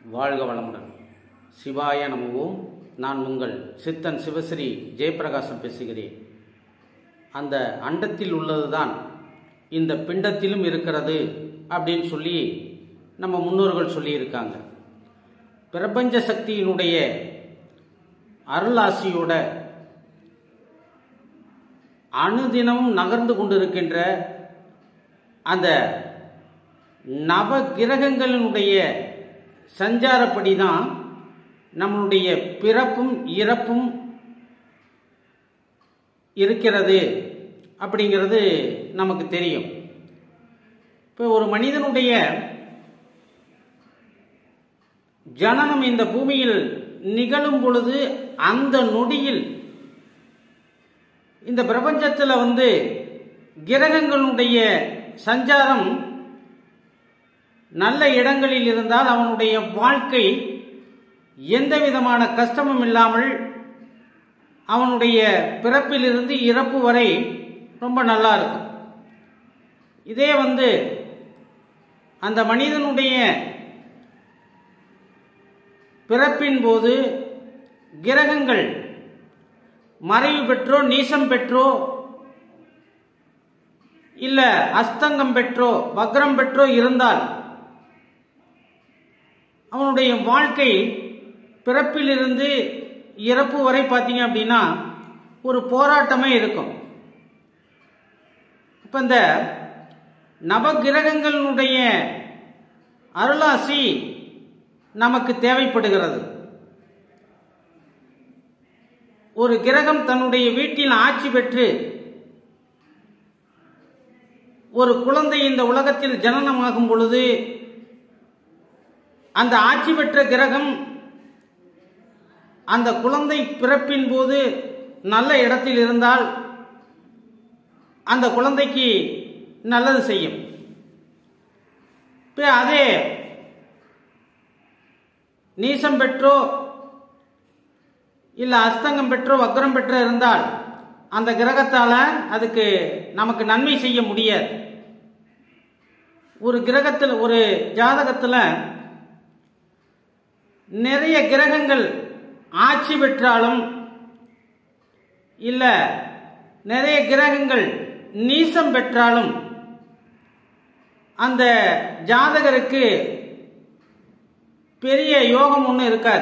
வாழ்க வளமுடன் சிவாய நமவோம் நான் உங்கள் சித்தன் சிவஸ்ரீ ஜெயப்பிரகாசம் பேசுகிறேன் அந்த அண்டத்தில் உள்ளதுதான் இந்த பிண்டத்திலும் இருக்கிறது அப்படின்னு சொல்லி நம்ம முன்னோர்கள் சொல்லியிருக்காங்க பிரபஞ்ச சக்தியினுடைய அருளாசியோட அணுதினமும் நகர்ந்து கொண்டிருக்கின்ற அந்த நவ கிரகங்களினுடைய சஞ்சாரப்படி தான் நம்மளுடைய பிறப்பும் இறப்பும் இருக்கிறது அப்படிங்கிறது நமக்கு தெரியும் இப்போ ஒரு மனிதனுடைய ஜனனம் இந்த பூமியில் நிகழும் பொழுது அந்த நொடியில் இந்த பிரபஞ்சத்தில் வந்து கிரகங்களுடைய சஞ்சாரம் நல்ல இடங்களில் இருந்தால் அவனுடைய வாழ்க்கை எந்த விதமான கஷ்டமும் இல்லாமல் அவனுடைய பிறப்பிலிருந்து இறப்பு வரை ரொம்ப நல்லா இருக்கும் இதே வந்து அந்த மனிதனுடைய பிறப்பின் போது கிரகங்கள் மறைவு பெற்றோ நீசம் பெற்றோ இல்ல அஸ்தங்கம் பெற்றோ வக்ரம் பெற்றோ இருந்தால் அவனுடைய வாழ்க்கை பிறப்பிலிருந்து இறப்பு வரை பார்த்தீங்க அப்படின்னா ஒரு போராட்டமே இருக்கும் இப்போ இந்த நவகிரகங்களுடைய அருளாசி நமக்கு தேவைப்படுகிறது ஒரு கிரகம் தன்னுடைய வீட்டில் ஆட்சி பெற்று ஒரு குழந்தை இந்த உலகத்தில் ஜனனமாகும் பொழுது அந்த ஆட்சி பெற்ற கிரகம் அந்த குழந்தை பிறப்பின் போது நல்ல இடத்தில் இருந்தால் அந்த குழந்தைக்கு நல்லது செய்யும் இப்போ அதே நீசம் பெற்றோ இல்லை அஸ்தங்கம் பெற்றோ வக்ரம் பெற்றோ இருந்தால் அந்த கிரகத்தால் அதுக்கு நமக்கு நன்மை செய்ய முடியாது ஒரு கிரகத்தில் ஒரு ஜாதகத்தில் நிறைய கிரகங்கள் ஆட்சி பெற்றாலும் இல்லை நிறைய கிரகங்கள் நீசம் பெற்றாலும் அந்த ஜாதகருக்கு பெரிய யோகம் ஒன்றும் இருக்காது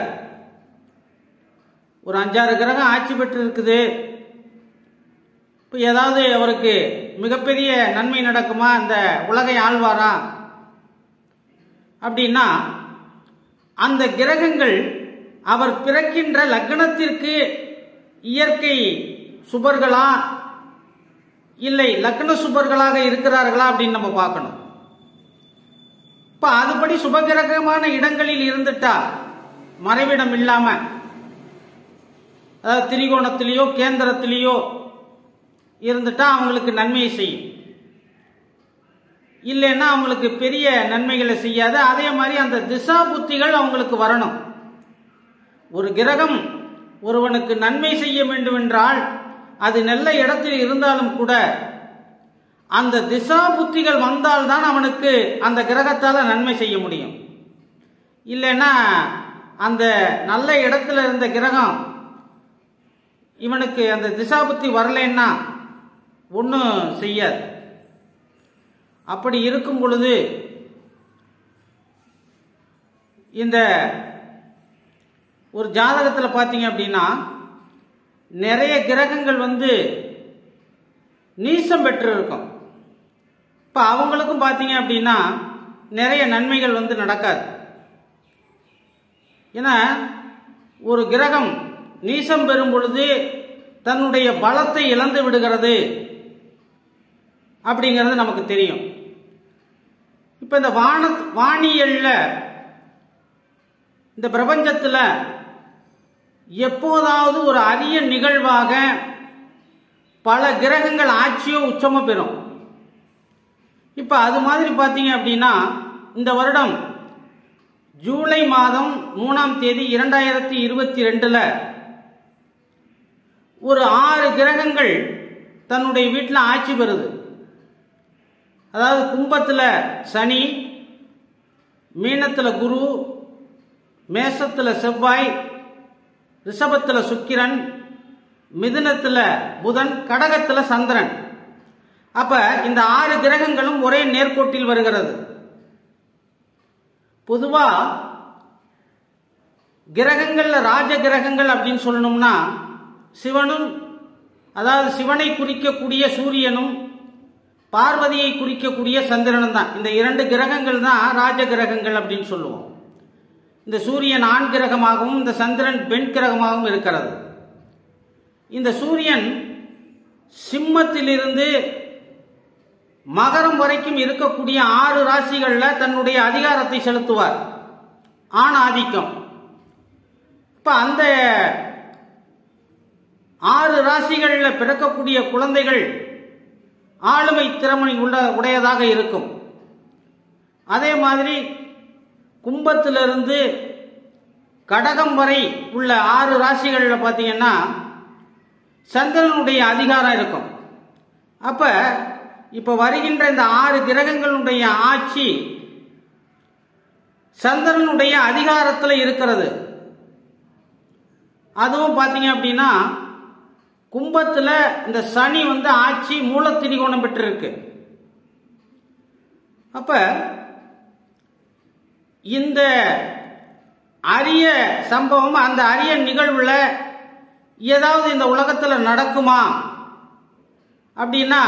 ஒரு அஞ்சாறு கிரகம் ஆட்சி பெற்று இருக்குது இப்போ ஏதாவது அவருக்கு மிகப்பெரிய நன்மை நடக்குமா அந்த உலகை ஆழ்வாரா அப்படின்னா அந்த கிரகங்கள் அவர் பிறக்கின்ற லக்னத்திற்கு இயற்கை சுபர்களா இல்லை லக்ன சுபர்களாக இருக்கிறார்களா அப்படின்னு நம்ம பார்க்கணும் இப்போ அதுபடி சுபகிரகமான இடங்களில் இருந்துட்டா மறைவிடம் இல்லாம அதாவது திரிகோணத்திலேயோ கேந்திரத்திலேயோ இருந்துட்டா அவங்களுக்கு நன்மையை செய்யும் இல்லைன்னா அவங்களுக்கு பெரிய நன்மைகளை செய்யாது அதே மாதிரி அந்த திசா புத்திகள் அவங்களுக்கு வரணும் ஒரு கிரகம் ஒருவனுக்கு நன்மை செய்ய வேண்டும் என்றால் அது நல்ல இடத்தில் இருந்தாலும் கூட அந்த திசா புத்திகள் வந்தால்தான் அவனுக்கு அந்த கிரகத்தால் நன்மை செய்ய முடியும் இல்லைன்னா அந்த நல்ல இடத்துல இருந்த கிரகம் இவனுக்கு அந்த திசா புத்தி வரலைன்னா ஒன்றும் செய்யாது அப்படி இருக்கும் பொழுது இந்த ஒரு ஜாதகத்தில் பார்த்தீங்க அப்படின்னா நிறைய கிரகங்கள் வந்து நீசம் பெற்று இருக்கும் இப்போ அவங்களுக்கும் பார்த்தீங்க அப்படின்னா நிறைய நன்மைகள் வந்து நடக்காது ஏன்னா ஒரு கிரகம் நீசம் பெறும் பொழுது தன்னுடைய பலத்தை இழந்து விடுகிறது அப்படிங்கிறது நமக்கு தெரியும் இப்போ இந்த வான வானியல்ல இந்த பிரபஞ்சத்தில் எப்போதாவது ஒரு அரிய நிகழ்வாக பல கிரகங்கள் ஆட்சியோ உச்சமோ பெறும் இப்போ அது மாதிரி பார்த்தீங்க அப்படின்னா இந்த வருடம் ஜூலை மாதம் மூணாம் தேதி இரண்டாயிரத்தி இருபத்தி ரெண்டில் ஒரு ஆறு கிரகங்கள் தன்னுடைய வீட்டில் ஆட்சி பெறுது அதாவது கும்பத்தில் சனி மீனத்தில் குரு மேசத்துல செவ்வாய் ரிஷபத்துல சுக்கிரன் மிதுனத்துல புதன் கடகத்துல சந்திரன் அப்ப இந்த ஆறு கிரகங்களும் ஒரே நேர்கோட்டில் வருகிறது பொதுவா கிரகங்கள்ல ராஜ கிரகங்கள் அப்படின்னு சொல்லணும்னா சிவனும் அதாவது சிவனை குறிக்கக்கூடிய சூரியனும் பார்வதியை குறிக்கக்கூடிய சந்திரனும் தான் இந்த இரண்டு கிரகங்கள் தான் ராஜ கிரகங்கள் அப்படின்னு சொல்லுவோம் இந்த சூரியன் ஆண் கிரகமாகவும் இந்த சந்திரன் பெண் கிரகமாகவும் இருக்கிறது இந்த சூரியன் சிம்மத்திலிருந்து மகரம் வரைக்கும் இருக்கக்கூடிய ஆறு ராசிகளில் தன்னுடைய அதிகாரத்தை செலுத்துவார் ஆண் ஆதிக்கம் இப்ப அந்த ஆறு ராசிகளில் பிறக்கக்கூடிய குழந்தைகள் ஆளுமை திறமை உள்ள உடையதாக இருக்கும் அதே மாதிரி கும்பத்திலிருந்து கடகம் வரை உள்ள ஆறு ராசிகளில் பார்த்தீங்கன்னா சந்திரனுடைய அதிகாரம் இருக்கும் அப்ப இப்ப வருகின்ற இந்த ஆறு கிரகங்களுடைய ஆட்சி சந்திரனுடைய அதிகாரத்தில் இருக்கிறது அதுவும் பார்த்தீங்க அப்படின்னா கும்பத்தில் இந்த சனி வந்து ஆட்சி மூலத்திரிகோணம் பெற்றிருக்கு அப்ப இந்த அரிய சம்பவம் அந்த அரிய நிகழ்வுல ஏதாவது இந்த உலகத்தில் நடக்குமா அப்படின்னா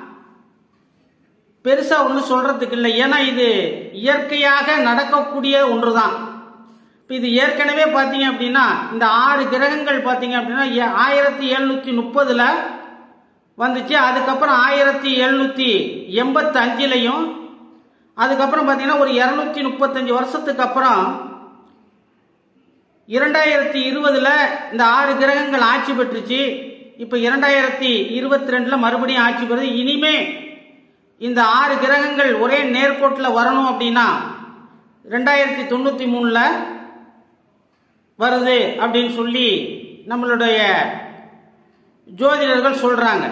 பெருசா ஒன்றும் சொல்றதுக்கு இல்லை ஏன்னா இது இயற்கையாக நடக்கக்கூடிய ஒன்று தான் இப்போ இது ஏற்கனவே பார்த்தீங்க அப்படின்னா இந்த ஆறு கிரகங்கள் பார்த்தீங்க அப்படின்னா ஏ- ஆயிரத்தி எழுநூத்தி முப்பதுல வந்துச்சு அதுக்கப்புறம் ஆயிரத்தி எழுநூத்தி எண்பத்தி அஞ்சுலையும் அதுக்கப்புறம் பார்த்தீங்கன்னா ஒரு இரநூத்தி முப்பத்தஞ்சு வருஷத்துக்கு அப்புறம் இரண்டாயிரத்தி இருபதுல இந்த ஆறு கிரகங்கள் ஆட்சி பெற்றுச்சு இப்போ இரண்டாயிரத்தி இருபத்தி ரெண்டுல மறுபடியும் ஆட்சி பெறுது இனிமே இந்த ஆறு கிரகங்கள் ஒரே நேர்கோட்டில் வரணும் அப்படின்னா ரெண்டாயிரத்தி தொண்ணூத்தி மூணுல வருது அப்படின்னு சொல்லி நம்மளுடைய ஜோதிடர்கள் சொல்றாங்க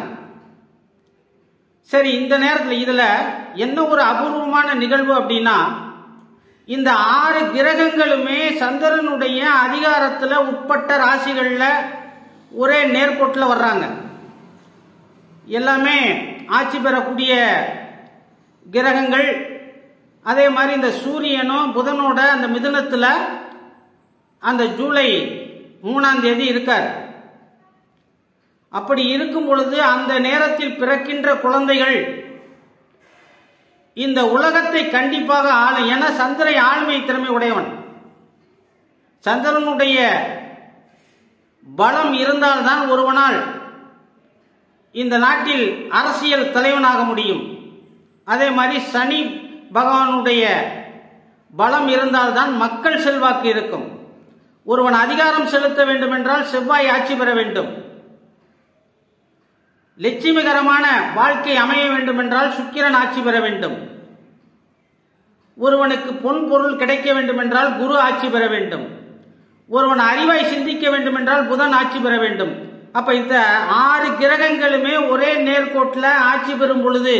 சரி இந்த நேரத்தில் இதுல என்ன ஒரு அபூர்வமான நிகழ்வு அப்படின்னா இந்த ஆறு கிரகங்களுமே சந்திரனுடைய அதிகாரத்துல உட்பட்ட ராசிகள்ல ஒரே நேர்கோட்டில் வர்றாங்க எல்லாமே ஆட்சி பெறக்கூடிய கிரகங்கள் அதே மாதிரி இந்த சூரியனும் புதனோட அந்த மிதுனத்துல அந்த ஜூலை மூணாம் தேதி இருக்கார் அப்படி இருக்கும் பொழுது அந்த நேரத்தில் பிறக்கின்ற குழந்தைகள் இந்த உலகத்தை கண்டிப்பாக ஆளும் என சந்திரை ஆளுமை திறமை உடையவன் சந்திரனுடைய பலம் இருந்தால்தான் ஒருவனால் இந்த நாட்டில் அரசியல் தலைவனாக முடியும் அதே மாதிரி சனி பகவானுடைய பலம் இருந்தால்தான் மக்கள் செல்வாக்கு இருக்கும் ஒருவன் அதிகாரம் செலுத்த வேண்டும் என்றால் செவ்வாய் ஆட்சி பெற வேண்டும் லட்சுமிகரமான வாழ்க்கை அமைய வேண்டும் என்றால் சுக்கிரன் ஆட்சி பெற வேண்டும் ஒருவனுக்கு பொன் பொருள் கிடைக்க வேண்டும் என்றால் குரு ஆட்சி பெற வேண்டும் ஒருவன் அறிவாய் சிந்திக்க வேண்டும் என்றால் புதன் ஆட்சி பெற வேண்டும் அப்ப இந்த ஆறு கிரகங்களுமே ஒரே நேர்கோட்டில் ஆட்சி பெறும் பொழுது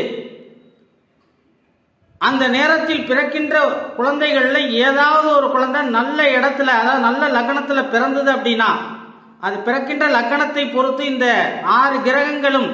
அந்த நேரத்தில் பிறக்கின்ற குழந்தைகள்ல ஏதாவது ஒரு குழந்தை நல்ல இடத்துல அதாவது நல்ல லக்னத்துல பிறந்தது அப்படின்னா அது பிறக்கின்ற லக்னத்தை பொறுத்து இந்த ஆறு கிரகங்களும்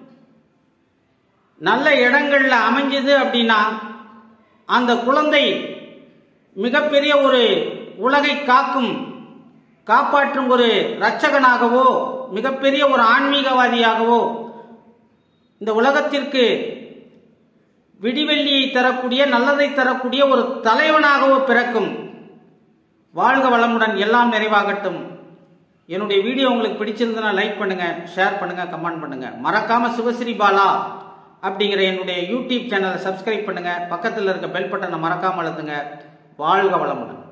நல்ல இடங்கள்ல அமைஞ்சது அப்படின்னா அந்த குழந்தை மிகப்பெரிய ஒரு உலகை காக்கும் காப்பாற்றும் ஒரு இரட்சகனாகவோ மிகப்பெரிய ஒரு ஆன்மீகவாதியாகவோ இந்த உலகத்திற்கு விடிவெள்ளியை தரக்கூடிய நல்லதை தரக்கூடிய ஒரு தலைவனாகவோ பிறக்கும் வாழ்க வளமுடன் எல்லாம் நிறைவாகட்டும் என்னுடைய வீடியோ உங்களுக்கு பிடிச்சிருந்தனா லைக் பண்ணுங்க ஷேர் பண்ணுங்க கமெண்ட் பண்ணுங்க மறக்காம சிவஸ்ரீ பாலா அப்படிங்கிற என்னுடைய யூடியூப் சேனலை சப்ஸ்கிரைப் பண்ணுங்க பக்கத்தில் இருக்க பெல் பட்டனை மறக்காம அழுத்துங்க வாழ்க வளமுடன்